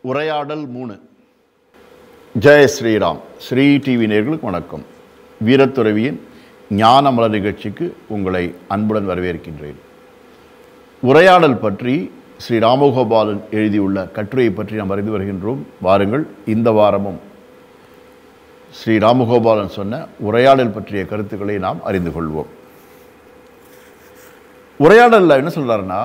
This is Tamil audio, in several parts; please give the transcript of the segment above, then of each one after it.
உரையாடல் மூணு ஜெய ஸ்ரீராம் ஸ்ரீ டிவி நேர்களுக்கு வணக்கம் வீரத்துறவியின் ஞான மலர் நிகழ்ச்சிக்கு உங்களை அன்புடன் வரவேற்கின்றேன் உரையாடல் பற்றி ஸ்ரீ ராமகோபாலன் எழுதியுள்ள கட்டுரையை பற்றி நாம் அறிந்து வருகின்றோம் வாருங்கள் இந்த வாரமும் ஸ்ரீ ராமகோபாலன் சொன்ன உரையாடல் பற்றிய கருத்துக்களை நாம் அறிந்து கொள்வோம் உரையாடலில் என்ன சொல்றாருன்னா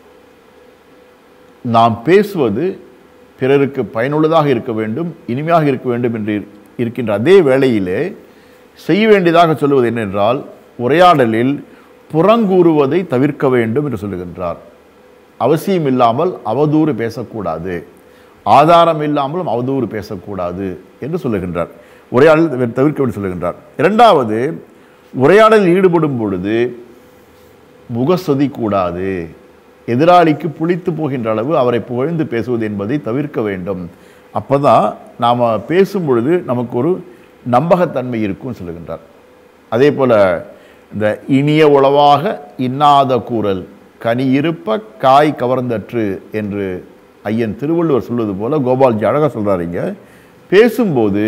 நாம் பேசுவது பிறருக்கு பயனுள்ளதாக இருக்க வேண்டும் இனிமையாக இருக்க வேண்டும் என்று இருக்கின்ற அதே வேளையிலே செய்ய வேண்டியதாக சொல்லுவது என்னென்றால் உரையாடலில் புறங்கூறுவதை தவிர்க்க வேண்டும் என்று சொல்லுகின்றார் அவசியம் இல்லாமல் அவதூறு பேசக்கூடாது ஆதாரம் இல்லாமலும் அவதூறு பேசக்கூடாது என்று சொல்லுகின்றார் உரையாடல் தவிர்க்க வேண்டும் சொல்லுகின்றார் இரண்டாவது உரையாடலில் ஈடுபடும் பொழுது முகஸ்துதி கூடாது எதிராளிக்கு புளித்து போகின்ற அளவு அவரை புகழ்ந்து பேசுவது என்பதை தவிர்க்க வேண்டும் அப்போ தான் நாம் பேசும் பொழுது நமக்கு ஒரு நம்பகத்தன்மை இருக்கும்னு சொல்லுகின்றார் அதே போல் இந்த இனிய உளவாக இன்னாத கூறல் கனி இருப்ப காய் கவர்ந்தற்று என்று ஐயன் திருவள்ளுவர் சொல்வது போல கோபால்ஜி அழகாக சொல்கிறாருங்க பேசும்போது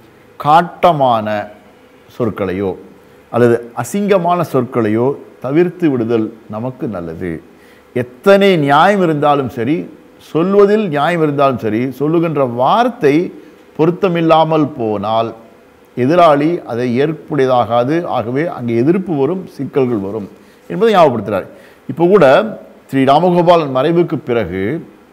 காட்டமான சொற்களையோ அல்லது அசிங்கமான சொற்களையோ தவிர்த்து விடுதல் நமக்கு நல்லது எத்தனை நியாயம் இருந்தாலும் சரி சொல்வதில் நியாயம் இருந்தாலும் சரி சொல்லுகின்ற வார்த்தை பொருத்தமில்லாமல் போனால் எதிராளி அதை ஏற்புடையதாகாது ஆகவே அங்கே எதிர்ப்பு வரும் சிக்கல்கள் வரும் என்பதை ஞாபகப்படுத்துகிறார் இப்போ கூட ஸ்ரீ ராமகோபாலன் மறைவுக்கு பிறகு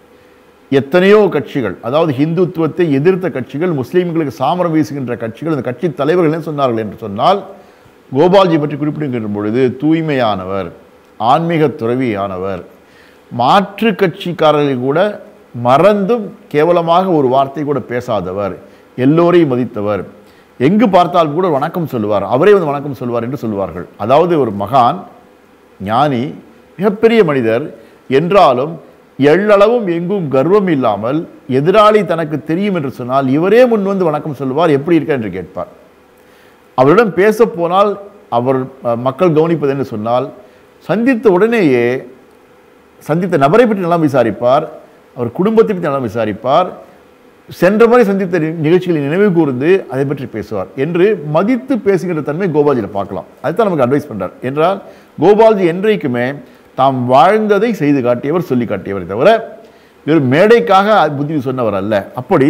எத்தனையோ கட்சிகள் அதாவது ஹிந்துத்துவத்தை எதிர்த்த கட்சிகள் முஸ்லீம்களுக்கு சாமரம் வீசுகின்ற கட்சிகள் அந்த கட்சி தலைவர்கள் என்ன சொன்னார்கள் என்று சொன்னால் கோபால்ஜி பற்றி குறிப்பிடுகின்ற பொழுது தூய்மையானவர் ஆன்மீக துறவியானவர் மாற்று கட்சிக்காரர்கள் கூட மறந்தும் கேவலமாக ஒரு வார்த்தை கூட பேசாதவர் எல்லோரையும் மதித்தவர் எங்கு பார்த்தாலும் கூட வணக்கம் சொல்லுவார் அவரே வந்து வணக்கம் சொல்வார் என்று சொல்வார்கள் அதாவது ஒரு மகான் ஞானி மிகப்பெரிய மனிதர் என்றாலும் எள்ளளவும் எங்கும் கர்வம் இல்லாமல் எதிராளி தனக்கு தெரியும் என்று சொன்னால் இவரே முன் வந்து வணக்கம் சொல்வார் எப்படி இருக்க என்று கேட்பார் அவரிடம் பேச போனால் அவர் அஹ், மக்கள் கவனிப்பது என்று சொன்னால் சந்தித்த உடனேயே சந்தித்த நபரை பற்றி நலம் விசாரிப்பார் அவர் குடும்பத்தை பற்றி நலம் விசாரிப்பார் சென்ற முறை சந்தித்த நி- நிகழ்ச்சிகளை நினைவு கூர்ந்து அதை பற்றி பேசுவார் என்று மதித்து பேசுகின்ற தன்மை கோபால்ஜியில் பார்க்கலாம் அதுதான் நமக்கு அட்வைஸ் பண்றார் என்றால் கோபால்ஜி என்றைக்குமே தாம் வாழ்ந்ததை செய்து காட்டியவர் சொல்லி காட்டியவர் தவிர இவர் மேடைக்காக புத்தி சொன்னவர் அல்ல அப்படி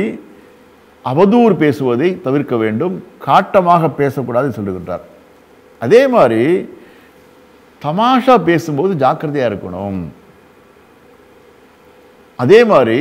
அவதூறு பேசுவதை தவிர்க்க வேண்டும் காட்டமாக பேசக்கூடாதுன்னு சொல்லுகின்றார் அதே மாதிரி தமாஷா பேசும்போது ஜாக்கிரதையாக இருக்கணும் அதே மாதிரி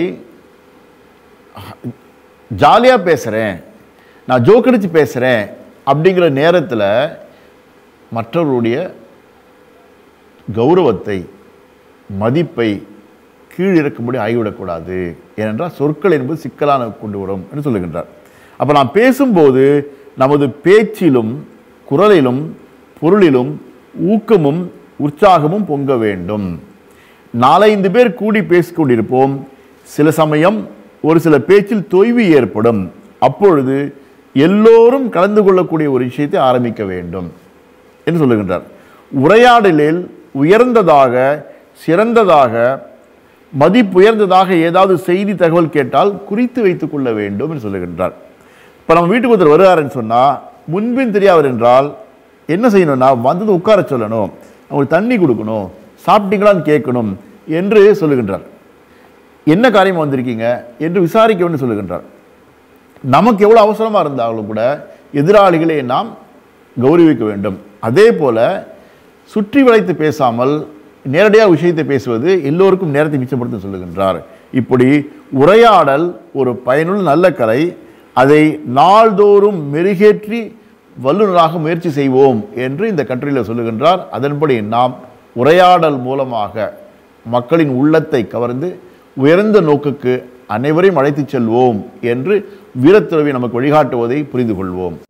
ஜாலியாக பேசுகிறேன் நான் ஜோக்கடிச்சு பேசுகிறேன் அப்படிங்கிற நேரத்தில் மற்றவருடைய கௌரவத்தை மதிப்பை கீழ் இறக்கும்படி ஆகிவிடக்கூடாது ஏனென்றால் சொற்கள் என்பது சிக்கலான கொண்டு வரும் என்று சொல்லுகின்றார் அப்போ நாம் பேசும்போது நமது பேச்சிலும் குரலிலும் பொருளிலும் ஊக்கமும் உற்சாகமும் பொங்க வேண்டும் நாலைந்து பேர் கூடி பேசிக் கொண்டிருப்போம் சில சமயம் ஒரு சில பேச்சில் தொய்வு ஏற்படும் அப்பொழுது எல்லோரும் கலந்து கொள்ளக்கூடிய ஒரு விஷயத்தை ஆரம்பிக்க வேண்டும் என்று சொல்லுகின்றார் உரையாடலில் உயர்ந்ததாக சிறந்ததாக மதிப்புயர்ந்ததாக ஏதாவது செய்தி தகவல் கேட்டால் குறித்து வைத்துக் கொள்ள வேண்டும் என்று சொல்லுகின்றார் இப்போ நம்ம வீட்டுக்கு ஒருத்தர் வருகிறாருன்னு சொன்னால் முன்பின் தெரியாவர் என்றால் என்ன செய்யணும்னா வந்தது உட்கார சொல்லணும் அவங்களுக்கு தண்ணி கொடுக்கணும் சாப்பிட்டீங்களான்னு கேட்கணும் என்று சொல்லுகின்றார் என்ன காரியமாக வந்திருக்கீங்க என்று விசாரிக்க வேண்டும் சொல்லுகின்றார் நமக்கு எவ்வளோ அவசரமாக இருந்தாலும் கூட எதிராளிகளை நாம் கௌரவிக்க வேண்டும் அதே போல சுற்றி வளைத்து பேசாமல் நேரடியாக விஷயத்தை பேசுவது எல்லோருக்கும் நேரத்தை மிச்சப்படுத்த சொல்லுகின்றார் இப்படி உரையாடல் ஒரு பயனுள்ள நல்ல கலை அதை நாள்தோறும் மெருகேற்றி வல்லுநராக முயற்சி செய்வோம் என்று இந்த கட்டுரையில் சொல்லுகின்றார் அதன்படி நாம் உரையாடல் மூலமாக மக்களின் உள்ளத்தை கவர்ந்து உயர்ந்த நோக்குக்கு அனைவரையும் அழைத்துச் செல்வோம் என்று வீரத்துறவி நமக்கு வழிகாட்டுவதை புரிந்து கொள்வோம்